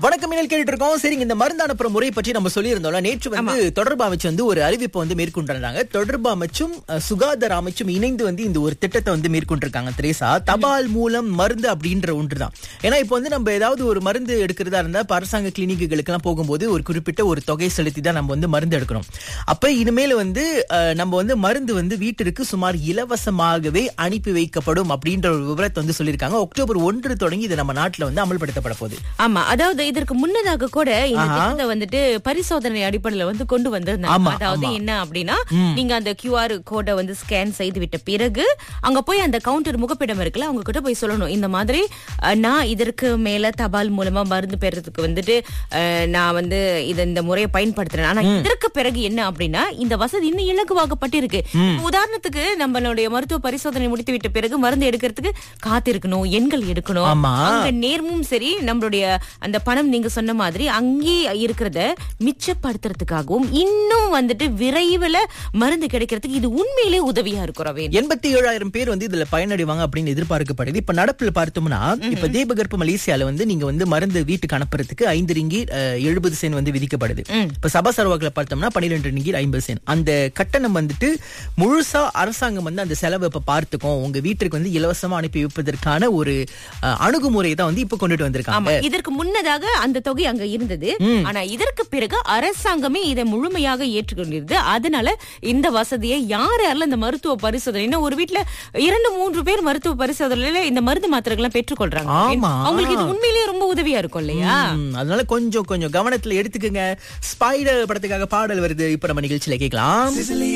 வணக்கம் மின்னல் கேட்டுட்டு இருக்கோம் சரிங்க இந்த மருந்து அனுப்புற முறை பற்றி நம்ம சொல்லியிருந்தோம்ல நேற்று வந்து தொடர்பு அமைச்சு வந்து ஒரு அறிவிப்பை வந்து மேற்கொண்டிருந்தாங்க தொடர்பு அமைச்சும் அஹ், சுகாதார அமைச்சும் இணைந்து வந்து இந்த ஒரு திட்டத்தை வந்து மேற்கொண்டிருக்காங்க திரேசா தபால் மூலம் மருந்து அப்படின்ற ஒன்றுதான் ஏன்னா இப்போ வந்து நம்ம ஏதாவது ஒரு மருந்து எடுக்கிறதா இருந்தா இப்ப அரசாங்க கிளினிக்குகளுக்கு எல்லாம் போகும்போது ஒரு குறிப்பிட்ட ஒரு தொகை செலுத்தி தான் நம்ம வந்து மருந்து எடுக்கணும் அப்ப இனிமேல் வந்து அஹ், நம்ம வந்து மருந்து வந்து வீட்டிற்கு சுமார் இலவசமாகவே அனுப்பி வைக்கப்படும் அப்படின்ற ஒரு விவரத்தை வந்து சொல்லியிருக்காங்க அக்டோபர் ஒன்று தொடங்கி இது நம்ம நாட்டுல வந்து அமல்படுத்தப்பட போகுது ஆமா அதாவது இதற்கு முன்னதாக கூட இந்த ஆஹா. திட்டத்தை வந்துட்டு பரிசோதனை அடிப்படையில வந்து கொண்டு வந்திருந்தாங்க ஆமா, அதாவது ஆமா. என்ன அப்படின்னா நீங்க அந்த கியூஆர் கோடை வந்து ஸ்கேன் செய்து விட்ட பிறகு அங்க போய் அந்த கவுண்டர் முகப்பிடம் இருக்குல்ல அவங்க கிட்ட போய் சொல்லணும் இந்த மாதிரி அஹ், நான் இதற்கு மேல தபால் மூலமா மருந்து பெறதுக்கு வந்துட்டு அஹ், நான் வந்து இத இந்த முறையை பயன்படுத்துறேன் ஆனா இதற்கு பிறகு என்ன அப்படின்னா இந்த வசதி இன்னும் இலகுவாக்கப்பட்டிருக்கு இப்ப உதாரணத்துக்கு நம்மளுடைய மருத்துவ பரிசோதனை முடித்து விட்ட பிறகு மருந்து எடுக்கிறதுக்கு காத்திருக்கணும் எண்கள் எடுக்கணும் ஆமா. அங்க நேர்மும் சரி நம்மளுடைய அந்த பணம் நீங்க சொன்ன மாதிரி அங்கே இருக்கிறத மிச்சப்படுத்துறதுக்காகவும் இன்னும் வந்துட்டு விரைவில் மருந்து கிடைக்கிறதுக்கு இது உண்மையிலே உதவியா இருக்கும் ரவேன் எண்பத்தி ஏழாயிரம் பேர் வந்து இதுல பயனடைவாங்க அப்படின்னு எதிர்பார்க்கப்படுது இப்ப நடப்புல பார்த்தோம்னா இப்ப தீபகற்ப மலேசியால வந்து நீங்க வந்து மருந்து வீட்டுக்கு அனுப்புறதுக்கு ஐந்து ரிங்கி எழுபது சென் வந்து விதிக்கப்படுது இப்ப சபா சரவாக்கில் பார்த்தோம்னா பன்னிரெண்டு ரிங்கி ஐம்பது சென் அந்த கட்டணம் வந்துட்டு முழுசா அரசாங்கம் வந்து அந்த செலவை இப்ப பார்த்துக்கும் உங்க வீட்டுக்கு வந்து இலவசமா அனுப்பி வைப்பதற்கான ஒரு அஹ், அணுகுமுறை தான் வந்து இப்ப கொண்டுட்டு வந்திருக்காங்க ஆமா இதற்கு முன்னதாக அந்த தொகை அங்க இருந்தது ஆனா இதற்கு பிறகு அரசாங்கமே இதை முழுமையாக ஏற்றுக்கொண்டிருது அதனால இந்த வசதியை யார் யாரெல்லாம் இந்த மருத்துவ பரிசோதனை இன்னும் ஒரு வீட்ல இரண்டு மூன்று பேர் மருத்துவ பரிசோதனையில இந்த மருந்து மாத்திரைகள் எல்லாம் பெற்றுக்கொள்றாங்க ஆமா. அவங்களுக்கு இது உண்மையிலேயே ரொம்ப உதவியா இருக்கும் இல்லையா ம், அதனால கொஞ்சம் கொஞ்சம் கவனத்துல எடுத்துக்கங்க ஸ்பைடர் படத்துக்காக பாடல் வருது இப்ப நம்ம நிகழ்ச்சியில கேட்கலாம்